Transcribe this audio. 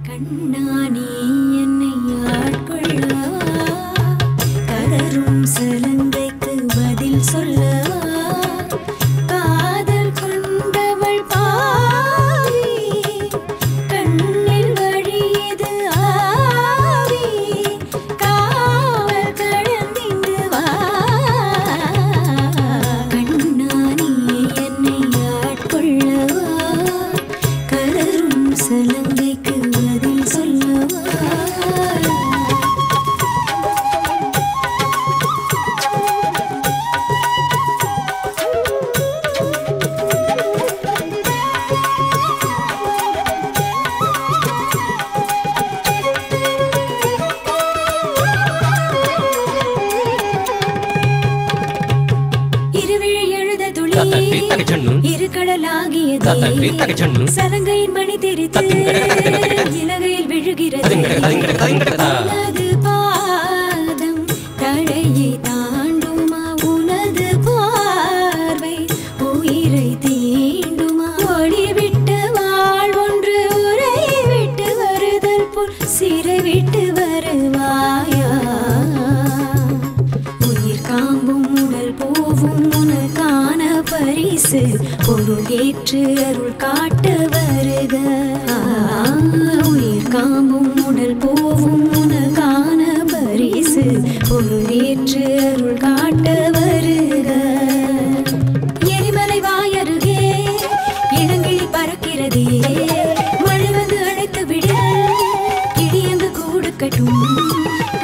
கண்ணானே என்னை ஆட்கொள்ளவா கதரும் சலங்கைக்கு பதில் சொல்லவா காதல் கொண்டவள் பாவி கண்ணில் வழியது ஆவி காவல் கடந்திங்கு வா கண்ணானே என்னை ஆட்கொள்ளவா கதரும் சலங்கைக்கு பதில் சொல்லவா இருவிழி எழுத துளி தத்தட்டி தகச்சண்ணு. இரு கடலாகியதே தத்தட்டி தகச்சண்ணு. சலங்கையின் மணி தெரித்து தத்திங்கட தக தக தக. இலகையில் விழுகிறது ததிங்கட ததிங்கட ததிங்கட தா. உனது பாதம் தழையை தாண்டுமா உனது பார்வை உயிரை தீண்டுமா ஒளி விட்டு வாழ் ஒன்று உரை விட்டு வருதல் போல் சிறை விட்டு வருவாயா உயிர் காம்பும் உடல் போவும் உனக்கான பரிசு பொருள் ஏற்று அருள் காட்ட வருக ஆ, உயிர் காம்பும் உடல் போவும் உனக்கான பரிசு பொருள் ஏற்று அருள் காட்ட வருக எரிமலை வாயருகே இளங்கிளி பறக்கிறதே மழை வந்து அழைத்து விட இடியங்கு கூடு கட்டும்